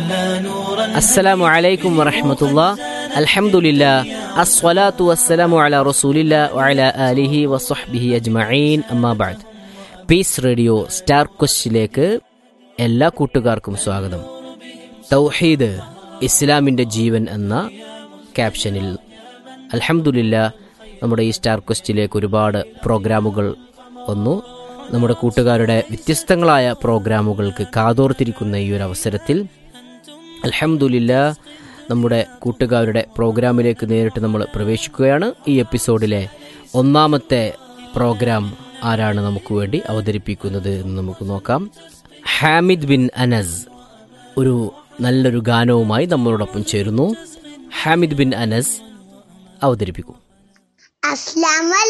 അസ്സലാമു അലൈക്കും വറഹമത്തുള്ള അൽഹംദുലില്ല അസ്വലാത്തു വസ്സലാമു അല റസൂലില്ല വഅല ആലിഹി വസ്വഹ്ബിഹി അജ്മഈൻ അമ്മാ ബഅദ് പീസ് റേഡിയോ സ്റ്റാർ ക്വസ്റ്റിലേക്ക് എല്ലാ കൂട്ടുകാർക്കും സ്വാഗതം തൗഹീദ് ഇസ്ലാമിൻ്റെ ജീവൻ എന്ന ക്യാപ്ഷനിൽ അൽഹംദുലില്ല നമ്മുടെ ഈ സ്റ്റാർ ക്വസ്റ്റിലേക്ക് ഒരുപാട് പ്രോഗ്രാമുകൾ വന്നു നമ്മുടെ കൂട്ടുകാരുടെ വ്യത്യസ്തങ്ങളായ പ്രോഗ്രാമുകൾക്ക് കാതോർത്തിരിക്കുന്ന ഈ ഒരു അവസരത്തിൽ അൽഹംദുലില്ല നമ്മുടെ കൂട്ടുകാരുടെ പ്രോഗ്രാമിലേക്ക് നേരിട്ട് നമ്മൾ പ്രവേശിക്കുകയാണ് ഈ എപ്പിസോഡിലെ ഒന്നാമത്തെ പ്രോഗ്രാം ആരാണ് നമുക്ക് വേണ്ടി അവതരിപ്പിക്കുന്നത് എന്ന് നമുക്ക് നോക്കാം ഹാമിദ് ബിൻ അനസ് ഒരു നല്ലൊരു ഗാനവുമായി നമ്മളോടൊപ്പം ചേരുന്നു ഹാമിദ് ബിൻ അനസ് അവതരിപ്പിക്കും അസ്ലാമു